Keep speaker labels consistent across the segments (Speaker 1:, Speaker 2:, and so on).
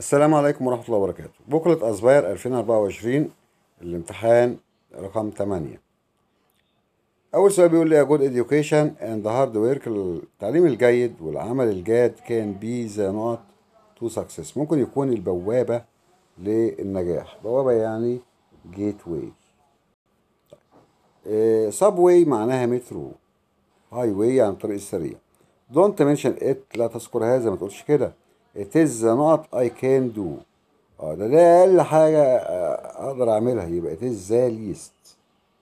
Speaker 1: السلام عليكم ورحمة الله وبركاته بكرة أسباير 2024 الامتحان رقم 8 أول سؤال بيقول لي a good education and hard work التعليم الجيد والعمل الجاد can be the not to success ممكن يكون البوابة للنجاح بوابة يعني gateway subway معناها مترو هاي واي يعني الطريق السريع don't mention it لا تذكر هذا ما تقولش كده it is the not I can do اه ده ده اقل حاجة آه، اقدر اعملها يبقى it is the least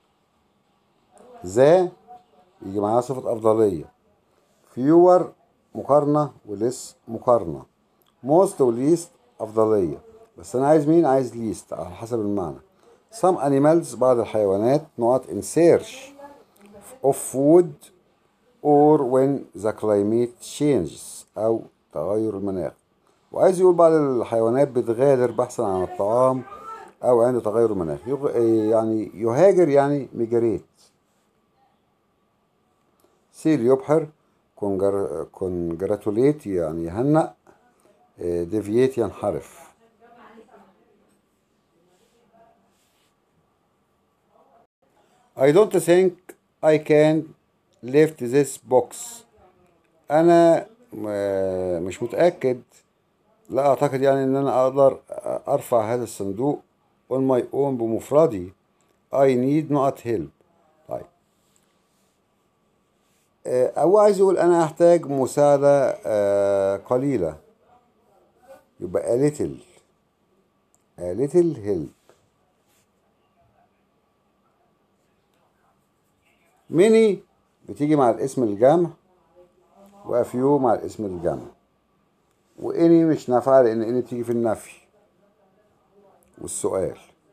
Speaker 1: ذا يجي معاها صفة افضلية fewer مقارنة وليس مقارنة most وليست افضلية بس انا عايز مين عايز least على حسب المعنى some animals بعض الحيوانات نقط in search of food or when the climate changes أو تغير المناخ وعايز يقول بعض الحيوانات بتغادر بحثا عن الطعام أو عند تغير المناخ يغ- يعني يهاجر يعني ميجريت سيل يبحر كونجر كونجراتوليت يعني يهنأ ديفييت ينحرف I don't think I can lift this box أنا م- مش متأكد لا أعتقد يعني إن أنا أقدر أرفع هذا الصندوق on my own بمفردي I need not help طيب آه، هو عايز يقول أنا أحتاج مساعدة آه، قليلة يبقى a little a little help many بتيجي مع الاسم الجمع وافيو مع الاسم الجمع واني مش نافعة لان اني بتيجي في النفي والسؤال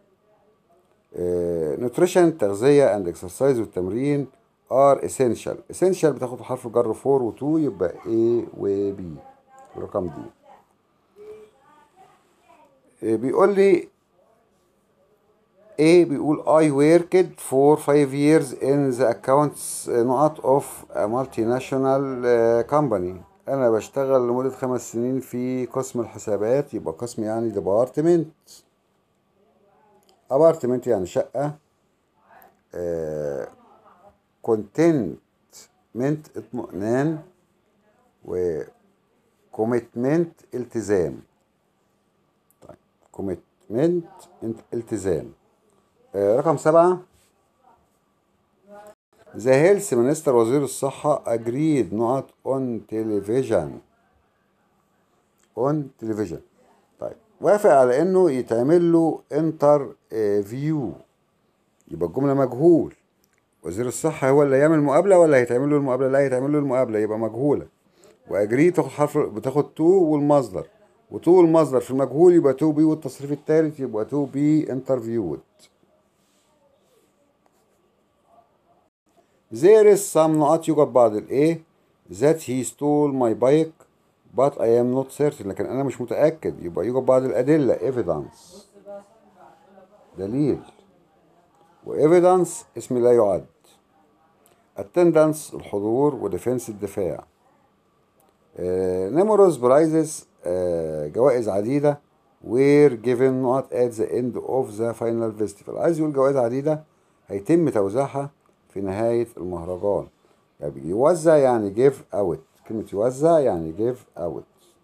Speaker 1: نوتريشن تغذية اند اكسرسايز والتمرين ار اسينشال اسينشال بتاخد حرف جر 4 و 2 يبقى A و B الرقم دي آه، بيقول لي A بيقول I worked for five years in the accounts نقط of a multinational uh, company أنا بشتغل لمدة خمس سنين في قسم الحسابات يبقى قسم يعني ديبارتمنت ابارتمنت يعني شقة كونتنت منت اطمئنان وكوميتمنت التزام طيب كوميتمنت التزام آه، رقم سبعة ذا هيلث مينستر وزير الصحة أجريد نقط اون تلفزيون اون تلفزيون طيب وافق على انه يتعمل له انتر فيو يبقى الجملة مجهول وزير الصحة هو اللي يعمل مقابلة ولا هيتعمل له المقابلة لا هيتعمل له المقابلة يبقى مجهولة واجري تاخد حرف بتاخد تو والمصدر وتو والمصدر في المجهول يبقى تو بي والتصريف الثالث يبقى تو بي انترفيود There is some نقط يوجد بعض الايه that he stole my bike but I am not certain لكن انا مش متأكد يبقى يوجد بعض الأدلة evidence دليل و evidence اسم لا يعد attendance الحضور و defense الدفاع آه، numerous prizes آه، جوائز عديدة were given نقط at the end of the final festival عايز يقول جوائز عديدة هيتم توزيعها في نهاية المهرجان يعني يوزع يعني give out كلمة يوزع يعني give out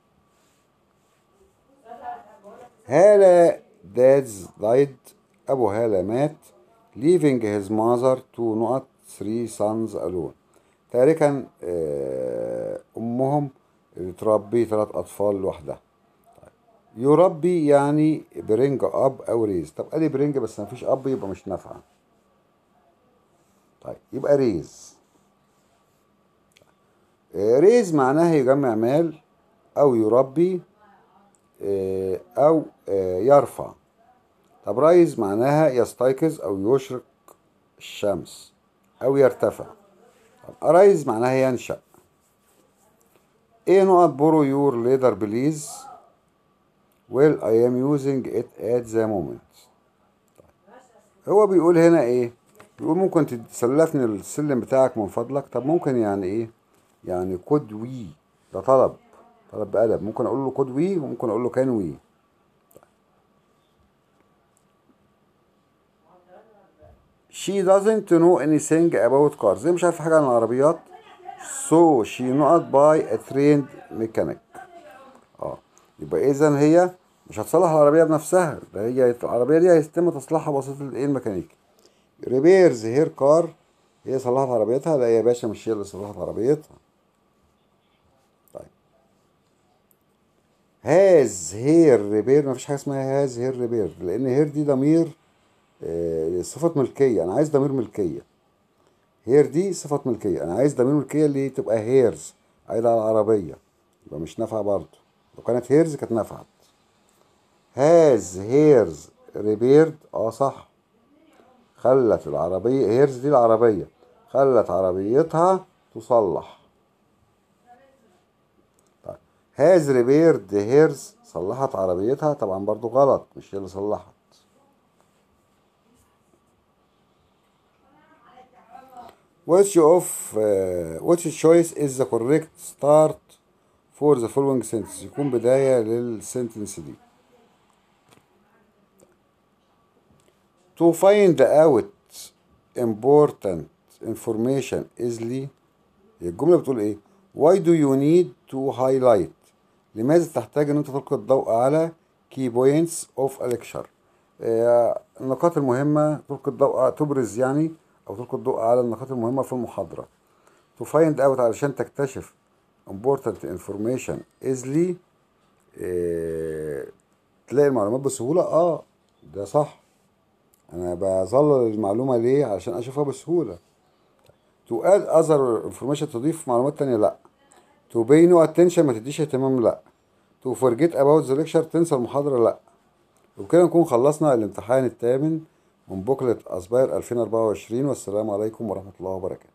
Speaker 1: هالة dad's died أبو هالة مات leaving his mother to نقط three sons alone تاركا آه، أمهم اللي تربي ثلاث أطفال لوحدها يربي يعني برنج أب أو ريز طب قال لي برنج بس مفيش أب يبقى مش نافعة طيب يبقى ريز آه، ريز معناها يجمع مال أو يربي آه، أو آه، يرفع طب رايز معناها يستيقظ أو يشرق الشمس أو يرتفع طب أرايز معناها ينشأ ايه نقط borrow your leather please well I am using it at the moment هو بيقول هنا ايه بيقول ممكن تسلفني السلم بتاعك من فضلك طب ممكن يعني ايه يعني could we ده طلب طلب بأدب ممكن اقول له could we وممكن اقول له can we she doesn't know anything about cars هي مش عارفة حاجة عن العربيات so she not buy a trained mechanic اه يبقى اذا هي مش هتصلح العربية بنفسها ده هي العربية دي هيتم تصليحها بواسطة الايه الميكانيكي ريبيرز هير كار هي صلحت عربيتها لا يا باشا مش هي اللي صلحت عربيتها طيب هاز هير ريبير مفيش حاجة اسمها هاز هير ريبير لأن هير دي ضمير آه، صفة ملكية أنا عايز ضمير ملكية هير دي صفة ملكية أنا عايز ضمير ملكية اللي تبقى هيرز عايدة على العربية يبقى مش نافعة برضه لو كانت هيرز كانت نفعت هاز هيرز ريبيرد اه صح خلت العربية هيرز دي العربية خلت عربيتها تصلح طيب هاز ريبيرد هيرز صلحت عربيتها طبعا برضو غلط مش هي اللي صلحت which of uh, which choice is the correct start for the following sentence يكون بداية للسنتنس دي to find out important information easily الجملة بتقول ايه why do you need to highlight لماذا تحتاج ان انت تلقي الضوء على key points of a lecture آه، النقاط المهمة تلقي الضوء تبرز يعني او تلقي الضوء على النقاط المهمة في المحاضرة to find out علشان تكتشف important information easily آه، تلاقي المعلومات بسهولة اه ده صح انا بظلل المعلومة ليه علشان اشوفها بسهولة to add other information تضيف معلومات تانية لا to pay no attention ما تديش اهتمام لا to forget about the lecture تنسى المحاضرة لا وبكده نكون خلصنا الامتحان الثامن من بوكلة أسباير 2024 والسلام عليكم ورحمة الله وبركاته